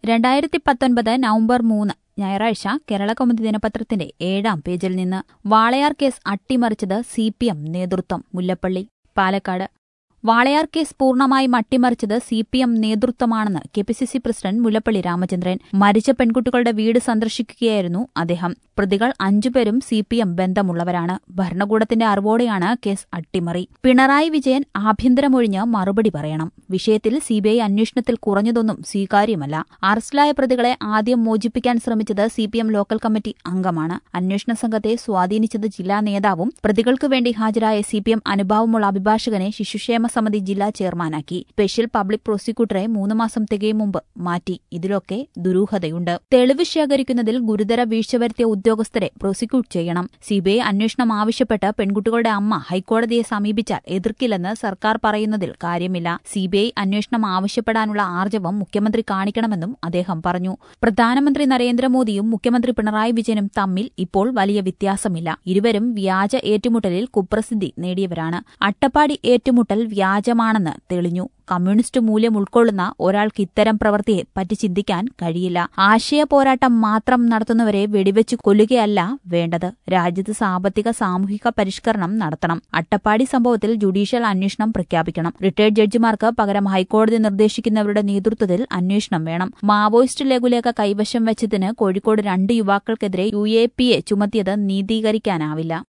രണ്ടായിരത്തി പത്തൊൻപത് നവംബർ മൂന്ന് ഞായറാഴ്ച കേരള കൗമുദി ദിനപത്രത്തിന്റെ ഏഴാം പേജിൽ നിന്ന് വാളയാർ കേസ് അട്ടിമറിച്ചത് സി പി എം നേതൃത്വം മുല്ലപ്പള്ളി പാലക്കാട് വാളയാർ കേസ് പൂർണ്ണമായും അട്ടിമറിച്ചത് സി പി എം നേതൃത്വമാണെന്ന് K P C C president Mullappally Ramachandran മരിച്ച പെൺകുട്ടികളുടെ വീട് സന്ദർശിക്കുകയായിരുന്നു അദ്ദേഹം പ്രതികൾ അഞ്ചുപേരും സി പി എം ബന്ധമുള്ളവരാണ് ഭരണകൂടത്തിന്റെ അറിവോടെയാണ് കേസ് അട്ടിമറി പിണറായി വിജയൻ ആഭ്യന്തരമൊഴിഞ്ഞ് മറുപടി പറയണം വിഷയത്തിൽ സിബിഐ അന്വേഷണത്തിൽ കുറഞ്ഞതൊന്നും സ്വീകാര്യമല്ല അറസ്റ്റിലായ പ്രതികളെ ആദ്യം മോചിപ്പിക്കാൻ ശ്രമിച്ചത് C P M local committee അംഗമാണ് അന്വേഷണ സംഘത്തെ സ്വാധീനിച്ചത് ജില്ലാ നേതാവും പ്രതികൾക്ക് വേണ്ടി ഹാജരായ സി പി എം അനുഭാവമുള്ള അഭിഭാഷകനെ ശിശുക്ഷേമ സമിതി ജില്ലാ ചെയർമാനാക്കി സ്പെഷ്യൽ പബ്ലിക് പ്രോസിക്യൂട്ടറെ മൂന്ന് മാസം തികയും മുമ്പ് മാറ്റി ഇതിലൊക്കെ ദുരൂഹതയുണ്ട് തെളിവ് ശേഖരിക്കുന്നതിൽ ഗുരുതര വീഴ്ച വരുത്തിയ ഉദ്യോഗസ്ഥരെ പ്രോസിക്യൂട്ട് ചെയ്യണം സിബിഐ അന്വേഷണം ആവശ്യപ്പെട്ട് പെൺകുട്ടികളുടെ അമ്മ ഹൈക്കോടതിയെ സമീപിച്ചാൽ എതിർക്കില്ലെന്ന് സർക്കാർ പറയുന്നതിൽ കാര്യമില്ല സിബിഐ അന്വേഷണം ആവശ്യപ്പെടാനുള്ള ആർജവം മുഖ്യമന്ത്രി കാണിക്കണമെന്നും അദ്ദേഹം പറഞ്ഞു പ്രധാനമന്ത്രി നരേന്ദ്രമോദിയും മുഖ്യമന്ത്രി പിണറായി വിജയനും തമ്മിൽ ഇപ്പോൾ വലിയ വ്യത്യാസമില്ല ഇരുവരും വ്യാജ ഏറ്റുമുട്ടലിൽ കുപ്രസിദ്ധി നേടിയവരാണ് അട്ടപ്പാടി ഏറ്റുമുട്ടൽ വ്യാജമാണെന്ന് തെളിഞ്ഞു കമ്മ്യൂണിസ്റ്റ് മൂല്യം ഉൾക്കൊള്ളുന്ന ഒരാൾക്ക് ഇത്തരം പ്രവൃത്തിയെ പറ്റി ചിന്തിക്കാൻ കഴിയില്ല ആശയ പോരാട്ടം മാത്രം നടത്തുന്നവരെ വെടിവെച്ച് കൊല്ലുകയല്ല വേണ്ടത് രാജ്യത്ത് സാമ്പത്തിക സാമൂഹിക പരിഷ്കരണം നടത്തണം അട്ടപ്പാടി സംഭവത്തിൽ ജുഡീഷ്യൽ അന്വേഷണം പ്രഖ്യാപിക്കണം റിട്ടയർഡ് ജഡ്ജിമാർക്ക് പകരം ഹൈക്കോടതി നിർദ്ദേശിക്കുന്നവരുടെ നേതൃത്വത്തിൽ അന്വേഷണം വേണം മാവോയിസ്റ്റ് ലഘുലേഖ കൈവശം വെച്ചതിന് കോഴിക്കോട് രണ്ട് യുവാക്കൾക്കെതിരെ യു എ പി എ ചുമത്തിയത് നീതീകരിക്കാനാവില്ല